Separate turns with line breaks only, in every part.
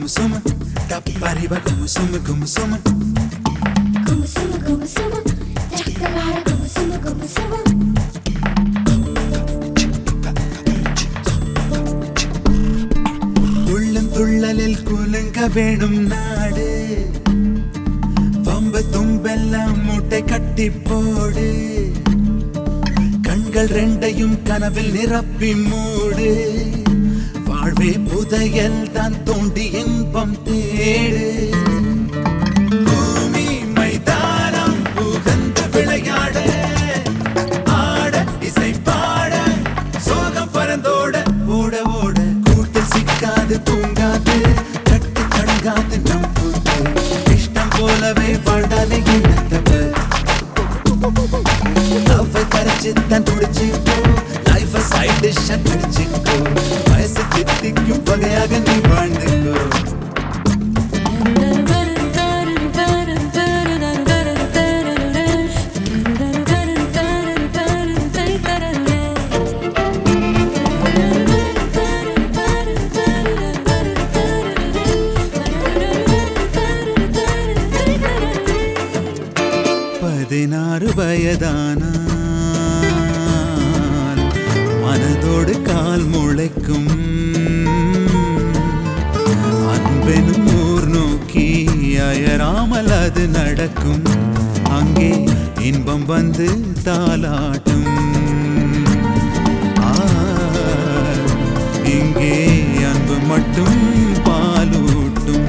குமு சுமு டப்பரிவ குமு சுமு குமு சுமு
குமுசுமு குமுசுமு சக்கரார குமுசுமு குமுசுமு
துள்ளும் துள்ளலில் குலுங்க வேணும் நாடு வம்பு தும்பெல்லாம் மூட்டை கட்டி போடு கண்கள் ரெண்டையும் கனவில் நிரப்பி மூடு வாழ்வே புதையல் தான் தோண்டி இன்பம் தேடு பூமி மைதானம் புகந்து விளையாட ஆட இசை பாட சோகம் பறந்தோட ஓட ஓட கூட்டில் சிக்காது தூங்காது கட்டு கடங்காது நம் கூத்து இஷ்டம் போலவே வாழ்ந்தாலே என்ன தப்பு லவ் கரைச்சு தான் துடிச்சுக்கோ லைஃப் சைட் டிஷ் அடிச்சுக்கோ வயசு தித்திக்கும் வகையாக நீ வாழ்ந்துக்கோ பதினாறு வயதானால் மனதோடு கால் முளைக்கும் அன்பெனும் ஊர் நோக்கி அயராமல் அது நடக்கும் அங்கே இன்பம் வந்து தாலாட்டும் ஆ, இங்கே அன்பு மட்டும் பாலூட்டும்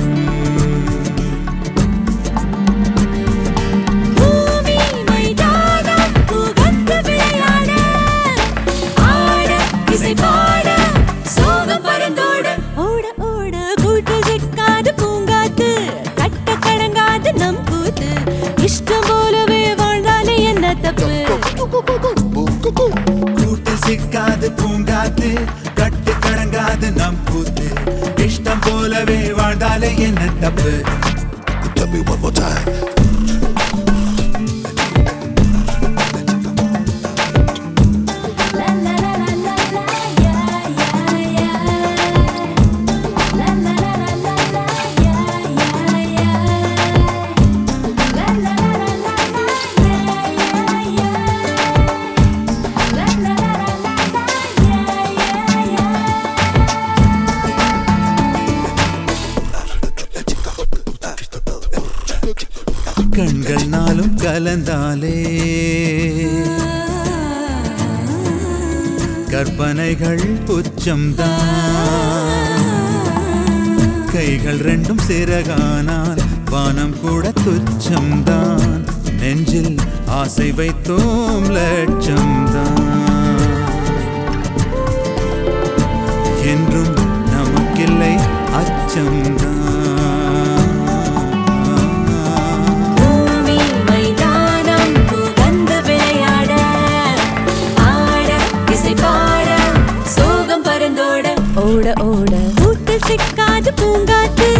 பூமி மைதானம் புகந்து விளையாட ஆட இசை பாட சோகம் பறந்தோட ஓட ஓட கூட்டு சிக்காது பூங்காத்து கட்ட கடங்காது நம் கூத்து இஷ்டம் போலவே வாழ்ந்தாலே என்ன தப்பு
கூட்டில் சிக்காது பூங்காத்து கட்டு கடங்காது நம் கூத்து இஷ்டம் போலவே வாழ்ந்தாலே என்ன தப்பு
Tell me one more time.
La la la la la la ya ya ya La la la la la la ya ya ya La la la la la la ya ya ya La la la la la la ya ya ya
கண்கள் நாளும் கலந்தாலே கற்பனைகள் புச்சம்தான் கைகள் ரெண்டும் சிறகானால் வானம் கூட துச்சம்தான் நெஞ்சில் ஆசை வைத்தோம் லட்சம்தான் என்றும் நமக்கில்லை அச்சம்தான்
பூமி மைதானம் புகந்து விளையாட ஆட இசை பாட சோகம் பறந்தோட ஓட ஓட கூட்டு சிக்காது பூங்காத்து